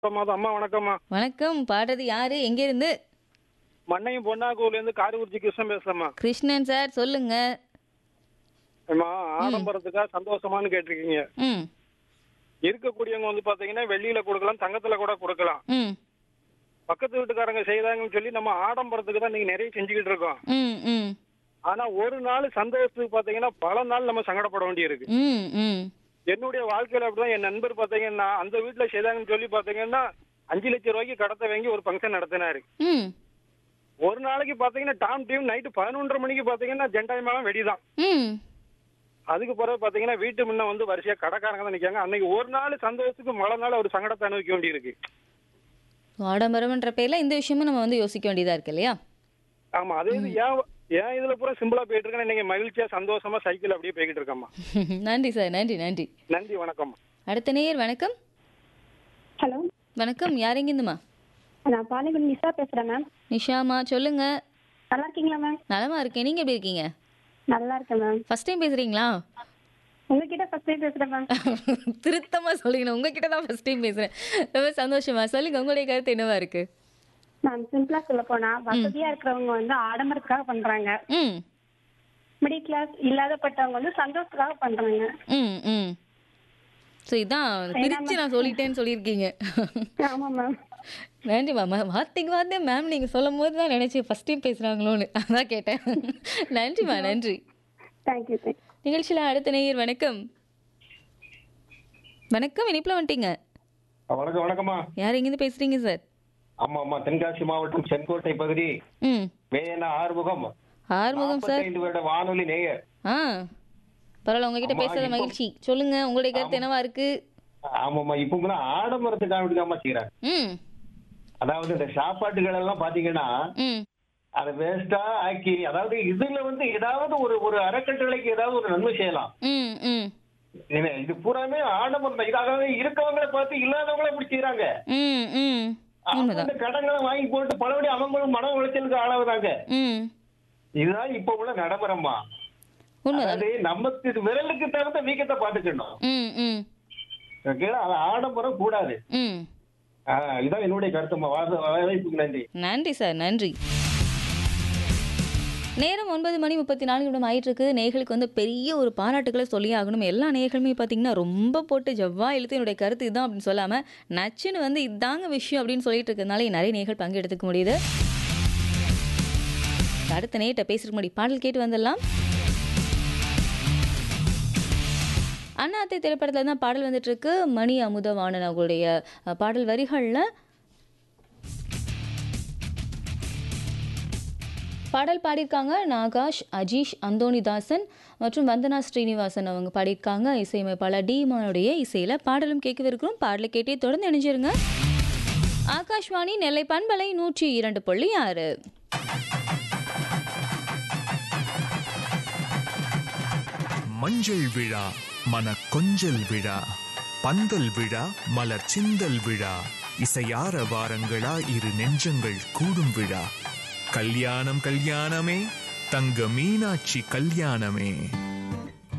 மாதம் அம்மா வணக்கம்மா வணக்கம் பாடுறது யாரு எங்க இருந்து மண்ணையும் பொன்னாக்கூர்ல இருந்து காரைக்குறிச்சி கிருஷ்ணன் பேசுறேம்மா கிருஷ்ணன் சார் சொல்லுங்க அம்மா ஆடம்பரத்துக்கா சந்தோஷமான்னு கேட்டிருக்கீங்க ம் இருக்கக்கூடியவங்க வந்து பாத்தீங்கன்னா வெள்ளியில கொடுக்கலாம் தங்கத்துல கூட கொடுக்கலாம் ம் பக்கத்து வீட்டுக்காரங்க செய்தாங்கன்னு சொல்லி நம்ம ஆடம்பரத்துக்கு தான் நீங்க நிறைய செஞ்சுக்கிட்டு இருக்கோம் ம் ம் ஆனா ஒரு நாள் சந்தோஷத்துக்கு பாத்தீங்கன்னா பல நாள் நம்ம சங்கடப்பட வேண்டியிருக்கு ம் ம் என்னுடைய வாழ்க்கையில அப்படிதான் என் நண்பர் பாத்தீங்கன்னா அந்த வீட்டுல செய்தாங்கன்னு சொல்லி பாத்தீங்கன்னா அஞ்சு லட்சம் ரூபாய்க்கு கடத்தை வாங்கி ஒரு ஃபங்க்ஷன் நடத்தினாரு ம் ஒரு நாளைக்கு பாத்தீங்கன்னா டாம் டீம் நைட்டு பதினொன்றரை மணிக்கு பாத்தீங்கன்னா ஜெண்டாய் மேளம் வெடிதான் ம் அதுக்கு பிறகு பாத்தீங்கன்னா வீட்டு முன்ன வந்து வரிசையா கடைக்காரங்க தான் நிக்காங்க அன்னைக்கு ஒரு நாள் சந்தோஷத்துக்கு மழை நாள் ஒரு சங்கடத்தை அனுபவிக்க வேண்டியிருக்கு ஆடம்பரம்ன்ற பேர்ல இந்த விஷயமும் நம்ம வந்து யோசிக்க வேண்டியதா இருக்கு இல்லையா ஆமா அதே இது ஏன் ஏன் இதுல பூரா சிம்பிளா போயிட்டு இருக்கேன் இன்னைக்கு மகிழ்ச்சியா சந்தோஷமா சைக்கிள் அப்படியே போய்கிட்டு இருக்கேம்மா நன்றி சார் நன்றி நன்றி நன்றி வணக்கம் அடுத்த நேயர் வணக்கம் ஹலோ வணக்கம் யார் எங்கிருந்துமா நான் பாலிகுடி நிஷா பேசுறேன் மேம் நிஷாமா சொல்லுங்க நல்லா இருக்கீங்களா மேம் நலமா இருக்கேன் நீங்க எப்படி இருக்கீங்க நல்லா இருக்கேன் மேம் ஃபர்ஸ்ட் டைம் பேசுறீங்களா உங்ககிட்ட ஃபர்ஸ்ட் டைம் பேசுறேன் மேம் திருத்தமா சொல்லுங்க உங்ககிட்ட தான் ஃபர்ஸ்ட் டைம் பேசுறேன் ரொம்ப சந்தோஷமா சொல்லுங்க உங்களுடைய கருத்து என்னவா இருக்கு நான் சிம்பிளா சொல்ல போனா வசதியா இருக்கிறவங்க வந்து ஆடம்பரத்துக்காக பண்றாங்க ம் மிடில் கிளாஸ் இல்லாதப்பட்டவங்க வந்து சந்தோஷத்துக்காக பண்றாங்க ம் ம் ஸோ இதான் பிரிச்சு நான் சொல்லிட்டேன்னு சொல்லியிருக்கீங்க ஆமா மேம் நன்றி மேம் வார்த்தைக்கு வார்த்தை மேம் நீங்கள் சொல்லும் போது தான் நினச்சேன் ஃபஸ்ட் டைம் பேசுகிறாங்களோன்னு அதான் கேட்டேன் நன்றிம்மா நன்றி தேங்க்யூ தேங்க்யூ நிகழ்ச்சியில் அடுத்த நேயர் வணக்கம் வணக்கம் இனிப்பில் வந்துட்டீங்க வணக்கம் வணக்கம்மா யார் எங்கேருந்து பேசுகிறீங்க சார் ஆமா ஆமா தென்காசி மாவட்டம் செங்கோட்டை பகுதி ம் வேணா ஆறுமுகம் ஆறுமுகம் சார் நாற்பத்தைந்து வருட வானொலி நேயர் ஆ பரவாயில்ல உங்ககிட்ட ஆமா, பேசுறது இப்போ- மகிழ்ச்சி சொல்லுங்க உங்களுடைய கருத்து என்னவா இருக்கு ஆமாம்மா இப்ப ஆடம்பரத்துக்காக வேண்டிதாம்மா செய்யறாங்க ம் அதாவது இந்த சாப்பாட்டுகள் எல்லாம் பாத்தீங்கன்னா ம் அதை வேஸ்டா ஆக்கி அதாவது இதுல வந்து ஏதாவது ஒரு ஒரு அறக்கட்டளைக்கு ஏதாவது ஒரு நன்மை செய்யலாம் ம் ம் என்ன, இது பூராமே ஆடம்பரம் தான். இது அதாவது இருக்கவங்களை பார்த்து இல்லாதவங்கள இப்படி செய்யறாங்க ம் ம் அவங்க உண்மைதான் வந்து கடன்களை வாங்கி போட்டு பலபடி அவங்களும் மன உளைச்சலுக்கு ஆளாகுறாங்க ம் இதுதான் இப்ப உள்ள நடைமுறைமா உண்மைதான் அதாவது நமக்கு விரலுக்கு தகுந்த வீக்கத்தை பாத்துக்கணும் ம் ம் ஓகே அது ஆடம்பரம் கூடாது ம் ஆ, இதான் என்னுடைய கருத்துமா வாத- வாய்ப்புக்கு நன்றி நன்றி சார் நன்றி நேரம் ஒன்பது மணி முப்பத்தி நாலு நிமிடம் ஆயிட்டு இருக்கு நேயர்களுக்கு வந்து பெரிய ஒரு பாராட்டுகளை சொல்லி ஆகணும் எல்லா நேயர்களுமே பார்த்தீங்கன்னா ரொம்ப போட்டு ஜவ்வா இழுத்து என்னுடைய கருத்து இதுதான் அப்படின்னு சொல்லாமல் நச்சுன்னு வந்து இதாங்க விஷயம் அப்படின்னு சொல்லிட்டு இருக்கிறதுனால நிறைய நேயர்கள் பங்கு எடுத்துக்க முடியுது அடுத்த நேயிட்ட பேசுறதுக்கு முன்னாடி பாடல் கேட்டு வந்துடலாம் அண்ணாத்தை திரைப்படத்தில் தான் பாடல் வந்துட்டு இருக்கு மணி அமுதவாணன் அவங்களுடைய அஹ், பாடல் வரிகளில் பாடல் பாடியிருக்காங்க நாகாஷ் அஜீஷ் அந்தோணிதாசன் மற்றும் வந்தனா ஸ்ரீனிவாசன் அவங்க பாடியிருக்காங்க இசையமைப்பாளர் டீமானுடைய இசையில் பாடலும் கேட்கவிருக்கிறோம் பாடலை கேட்டே தொடர்ந்து இணைஞ்சிருங்க ஆகாஷ்வாணி நெல்லை பண்பலை நூற்றி இரண்டு புள்ளி ஆறு மஞ்சள் விழா மன கொஞ்சல் விழா பந்தல் விழா மலர் சிந்தல் விழா இசையார வாரங்களா இரு நெஞ்சங்கள் கூடும் விழா கல்யாணம் கல்யாணமே தங்க மீனாட்சி கல்யாணமே